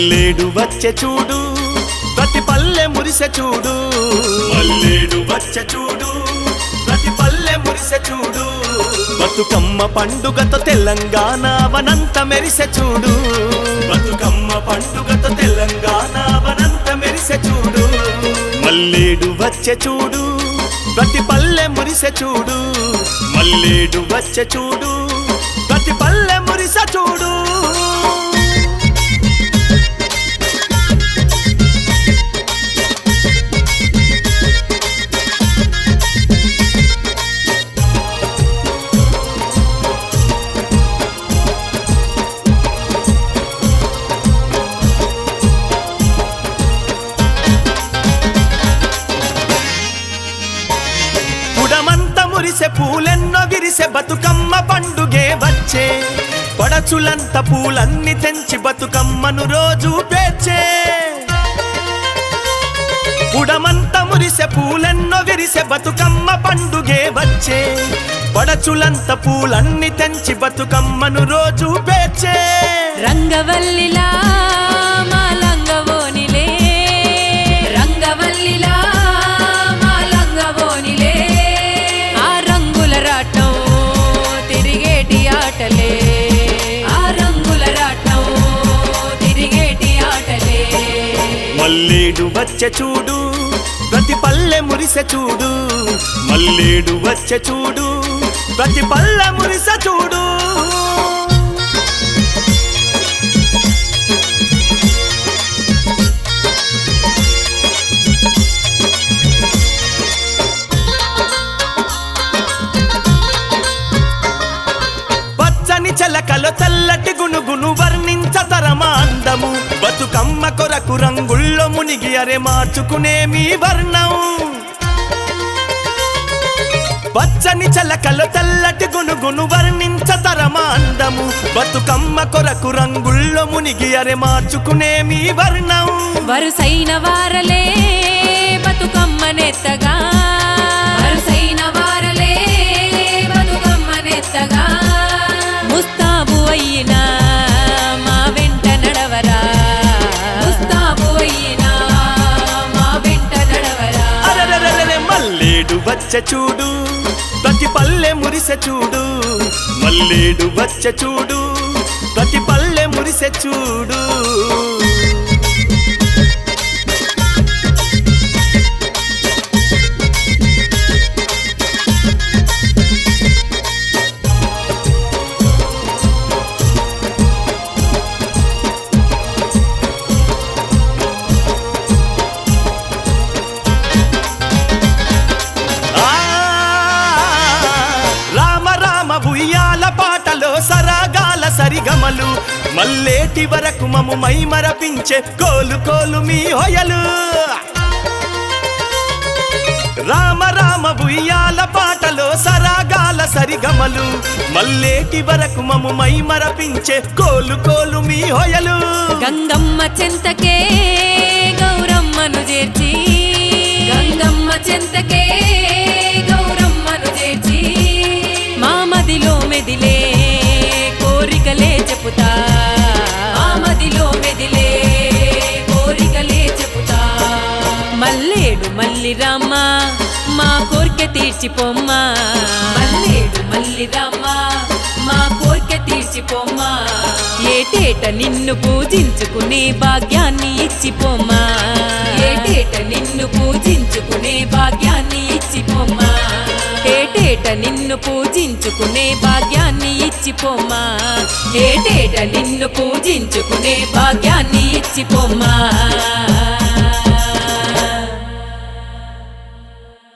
మల్లేడు వచ్చే చూడు ప్రతి పల్లె మురిసె చూడు మల్లేడు వచ్చే చూడు ప్రతి పల్లె మురిసె చూడు బతుకమ్మ పండుగతో తెలంగాణ వనంత మెరిసె చూడు బతుకమ్మ పండుగతో తెలంగాణ వనంత మెరిసె చూడు మల్లేడు వచ్చే చూడు ప్రతి పల్లె మురిసె చూడు మల్లేడు వచ్చే చూడు ప్రతి పల్లె మురిసె చూడు పుడమంత మురిసె పూలెన్నో విరిసె బతుకమ్మ పండుగే వచ్చే పడచులంత పూలన్నీ తెంచి బతుకమ్మను రోజు పేర్చే పుడమంత మురిసె పూలెన్నో విరిసె బతుకమ్మ పండుగే వచ్చే పడచులంత పూలన్నీ తెంచి బతుకమ్మను రోజు పేర్చే రంగవల్లిలా మా లంగవోనిలే రంగవల్లిలా మా లంగవోనిలే ఆ రంగుల రాటం తిరిగేటి ఆటలే ఆ రంగుల రాటం తిరిగేటి ఆటలే మల్లేడు వచ్చే చూడు ప్రతి పల్లె మురిసె చూడు మల్లేడు వచ్చే చూడు ప్రతి పల్లె మురిసె చూడు పచ్చని చెలకలో తెల్లటి గునుగును వర్ణించతరమా అందము బతుకమ్మ కొరకు రంగుల్లో మునిగి అరే మార్చుకునే మీ వర్ణం పచ్చని చెలకలో తెల్లటి గునుగును వర్ణించతరమా అందము బతుకమ్మ కొరకు రంగుల్లో మునిగి అరే మార్చుకునే మీ వర్ణం వరుసైన వారలే బతుకమ్మనెత్తగా వరుసైన వారలే బతుకమ్మనెత్తగా ముస్తాబు అయినా మా వెంట నడవరా ముస్తాబు అయినా మా వెంట నడవరా అరెరెరెరెరె మల్లేడు వచ్చే చూడు ప్రతి పల్లె మురిసె చూడు మల్లేడు వచ్చే చూడు ప్రతి పల్లె మురిసె చూడు ఆ రామ రామ బుయ్యాల పాటలో సరాగాల సరిగమలు మల్లేటి వరకు మము మై మరపించే కోలు కోలు మీ హొయలు రామ రామ బుయ్యాల పాటలో సరాగాల సరిగమలు మల్లేటి వరకు మము మై మరపించే కోలు కోలు మీ హొయలు గంగమ్మ చెంతకే గౌరమ్మను చేర్చి గంగమ్మ చెంతకే గౌరమ్మను చేర్చి మా మదిలో మెదిలే కోరికలే చెప్పుతా మా మదిలో మెదిలే కోరికలే చెప్పుతా మల్లేడు మల్లి రామ్మ మా కోరిక తీర్చిపోమ్మా మల్లేడు మల్లి రామ్మ మా కోరిక తీర్చిపోమ్మా ఏటేట నిన్ను పూజించుకునే భాగ్యాన్ని ఇచ్చిపోమ్మా ఏటేట నిన్ను పూజించుకునే భాగ్యాన్ని ఇచ్చిపోమ్మా ఏటేట నిన్ను పూజించుకునే భాగ్యాన్ని ఇచ్చిపోమ్మా ఏటేట నిన్ను పూజించుకునే భాగ్యాన్ని ఇచ్చిపోమ్మా